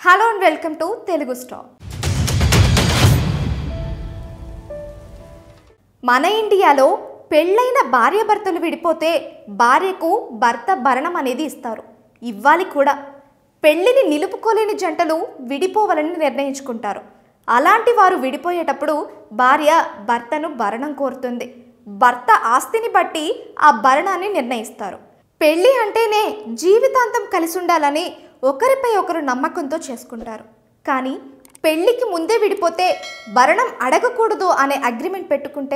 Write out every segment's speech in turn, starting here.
hello and welcome to Telugu stop మన ఇండియాలో పెళ్ళైన భార్యాభర్తలు విడిపోతే భార్యకు భర్త భరణం అనేది ఇస్తారు ఇవ్వాలి కూడా పెళ్లిని నిలుపుకోలేని జంటలు విడిపోవాలని నిర్ణయించుకుంటారు అలాంటి వారు విడిపోయేటప్పుడు భార్య భర్తను భరణం కోరుతుంది భర్త ఆస్తిని బట్టి ఆ భరణాన్ని నిర్ణయిస్తారు పెళ్లి అంటేనే జీవితాంతం కలిసి ఉండాలని ఒకరిపై ఒకరు నమ్మకంతో చేసుకుంటారు కానీ పెళ్లికి ముందే విడిపోతే భరణం అడగకూడదు అనే అగ్రిమెంట్ పెట్టుకుంటే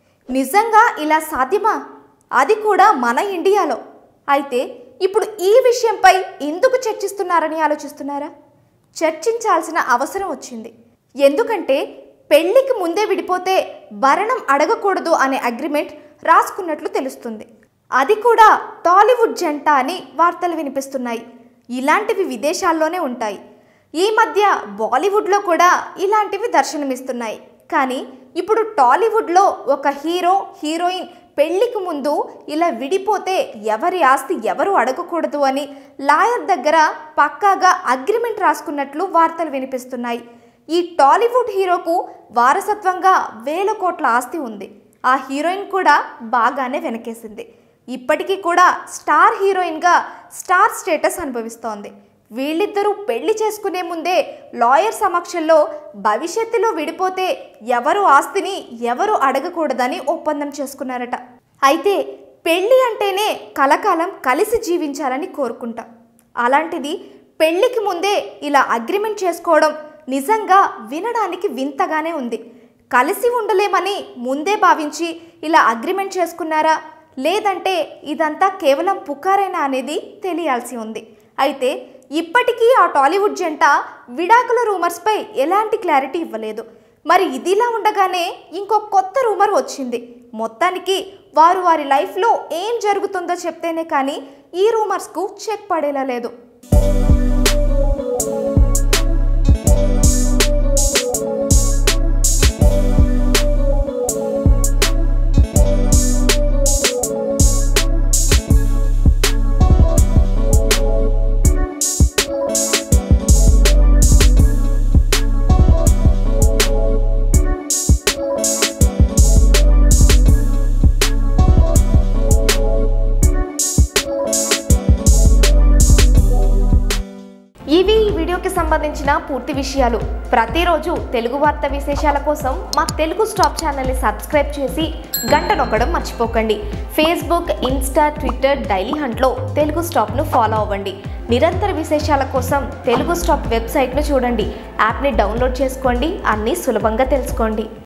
నిజంగా ఇలా సాధ్యమా అది కూడా మన ఇండియాలో అయితే ఇప్పుడు ఈ విషయంపై ఎందుకు చర్చిస్తున్నారని ఆలోచిస్తున్నారా చర్చించాల్సిన అవసరం వచ్చింది ఎందుకంటే పెళ్లికి ముందే విడిపోతే భరణం అడగకూడదు అనే అగ్రిమెంట్ రాసుకున్నట్లు తెలుస్తుంది అది కూడా టాలీవుడ్ జంట అని వార్తలు వినిపిస్తున్నాయి ఇలాంటివి విదేశాల్లోనే ఉంటాయి ఈ మధ్య బాలీవుడ్లో కూడా ఇలాంటివి దర్శనమిస్తున్నాయి కానీ ఇప్పుడు టాలీవుడ్లో ఒక హీరో హీరోయిన్ పెళ్లికి ముందు ఇలా విడిపోతే ఎవరి ఆస్తి ఎవరు అడగకూడదు అని లాయర్ దగ్గర పక్కాగా అగ్రిమెంట్ రాసుకున్నట్లు వార్తలు వినిపిస్తున్నాయి ఈ టాలీవుడ్ హీరోకు వారసత్వంగా వేల కోట్ల ఆస్తి ఉంది ఆ హీరోయిన్ కూడా బాగానే వెనకేసింది ఇప్పటికీ కూడా స్టార్ హీరోయిన్గా స్టార్ స్టేటస్ అనుభవిస్తోంది వీళ్ళిద్దరూ పెళ్లి చేసుకునే ముందే లాయర్ సమక్షంలో భవిష్యత్తులో విడిపోతే ఎవరు ఆస్తిని ఎవరు అడగకూడదని ఒప్పందం చేసుకున్నారట అయితే పెళ్లి అంటేనే కలకాలం కలిసి జీవించాలని కోరుకుంటా అలాంటిది పెళ్లికి ముందే ఇలా అగ్రిమెంట్ చేసుకోవడం నిజంగా వినడానికి వింతగానే ఉంది కలిసి ఉండలేమని ముందే భావించి ఇలా అగ్రిమెంట్ చేసుకున్నారా లేదంటే ఇదంతా కేవలం పుకారేనా అనేది తెలియాల్సి ఉంది అయితే ఇప్పటికీ ఆ టాలీవుడ్ జంట విడాకుల రూమర్స్పై ఎలాంటి క్లారిటీ ఇవ్వలేదు మరి ఇదిలా ఉండగానే ఇంకో కొత్త రూమర్ వచ్చింది మొత్తానికి వారు వారి లైఫ్లో ఏం జరుగుతుందో చెప్తేనే కానీ ఈ రూమర్స్కు చెక్ పడేలా లేదు ఇవి ఈ వీడియోకి సంబంధించిన పూర్తి విషయాలు ప్రతిరోజు తెలుగు వార్త విశేషాల కోసం మా తెలుగు స్టాప్ ఛానల్ని సబ్స్క్రైబ్ చేసి గంట నొక్కడం మర్చిపోకండి ఫేస్బుక్ ఇన్స్టా ట్విట్టర్ డైలీ హంట్లో తెలుగు స్టాప్ను ఫాలో అవ్వండి నిరంతర విశేషాల కోసం తెలుగు స్టాప్ వెబ్సైట్ను చూడండి యాప్ని డౌన్లోడ్ చేసుకోండి అన్నీ సులభంగా తెలుసుకోండి